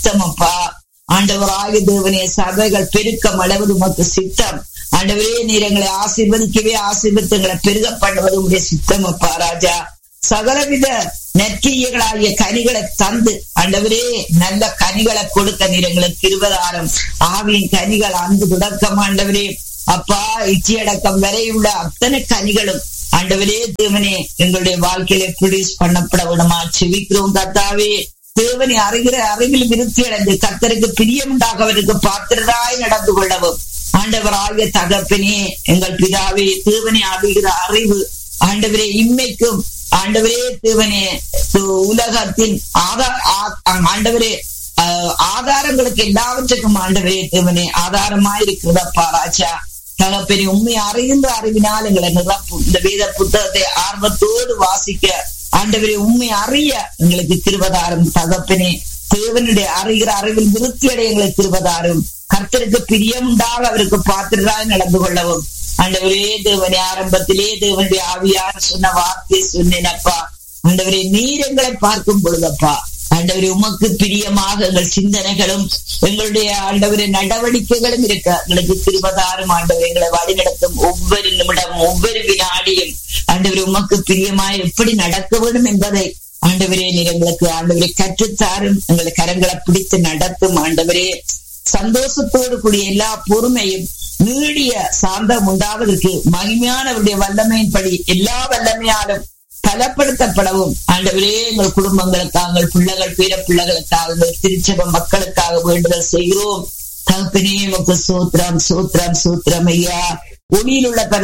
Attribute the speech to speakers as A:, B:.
A: சித்தமப்பா ஆண்டவராய தேவனே சபைகள் பெருக்கம் அளவது உமக்கு சித்தம் ஆண்டவரே நீர் எங்களை ஆசீர்வதிக்கவே ஆசீர்வதித்தங்களை பெருக பண்ணுவது உடைய சித்தம் அப்பா ராஜா சகலவித நெற்றியர்களாகிய கனிகளை தந்து ஆண்டவரே நல்ல கனிகளை கொடுக்க நீர் எங்களுக்கு இருபதாயிரம் ஆவியின் கனிகள் அன்பு தொடக்கம் ஆண்டவரே அப்பா இச்சியடக்கம் வரை உள்ள அத்தனை கனிகளும் ஆண்டவரே தேவனே எங்களுடைய வாழ்க்கையில ப்ரொடியூஸ் பண்ணப்பட விடமா செவிக்கிறோம் கத்தாவே தேவனை அறிகிற அறிவில் விருத்தி அடைந்து கத்தருக்கு பிரியமுண்டாக அவருக்கு பாத்திரராய் நடந்து கொள்ளவும் ஆண்டவராகிய தகப்பனே எங்கள் பிதாவே தேவனை அறிகிற அறிவு ஆண்டவரே இம்மைக்கும் ஆண்டவரே தேவனே உலகத்தின் ஆண்டவரே ஆதாரங்களுக்கு எல்லாவற்றுக்கும் ஆண்டவரே தேவனே ஆதாரமா இருக்கிறதப்பா ராஜா தகப்பனே உண்மை அறிகின்ற அறிவினால் எங்களை நிரப்பும் இந்த வேத புத்தகத்தை ஆர்வத்தோடு வாசிக்க ஆண்டவரே உண்மை அறிய எங்களுக்கு திருவதாரம் தகப்பனே தேவனுடைய அறிகிற அறிவில் விருத்தி அடைய எங்களுக்கு திருவதாரும் கர்த்தருக்கு பிரியம் உண்டாக அவருக்கு பாத்திரராக நடந்து கொள்ளவும் ஆண்டவரே தேவனே ஆரம்பத்திலே தேவனுடைய ஆவியார் சொன்ன வார்த்தை சொன்னேனப்பா ஆண்டவரே நீர் எங்களை பார்க்கும் பொழுதப்பா ஆண்டவரே உமக்கு பிரியமாக எங்கள் சிந்தனைகளும் எங்களுடைய ஆண்டவரே நடவடிக்கைகளும் இருக்க எங்களுக்கு திருபதாரும் ஆண்டவர் எங்களை வழிநடத்தும் ஒவ்வொரு நிமிடமும் ஒவ்வொரு வினாடியும் ஆண்டவரே உமக்கு பிரியமாய் எப்படி நடக்க வேண்டும் என்பதை ஆண்டவரே நீர் எங்களுக்கு ஆண்டவரை கற்றுத்தாரும் எங்களை கரங்களை பிடித்து நடத்தும் ஆண்டவரே சந்தோஷத்தோடு கூடிய எல்லா பொறுமையும் நீடிய சாந்தம் உண்டாவதற்கு மகிமையானவருடைய வல்லமையின்படி எல்லா வல்லமையாலும் பலப்படுத்தப்படவும் ஆண்டவரே எங்கள் குடும்பங்களுக்காக எங்கள் பிள்ளைகள் பேர பிள்ளைகளுக்காக எங்கள் திருச்சபை மக்களுக்காக வேண்டுதல் செய்கிறோம் தகப்பனே உமக்கு சூத்திரம் சூத்திரம் சூத்திரம் ஐயா ஒளியில் உள்ள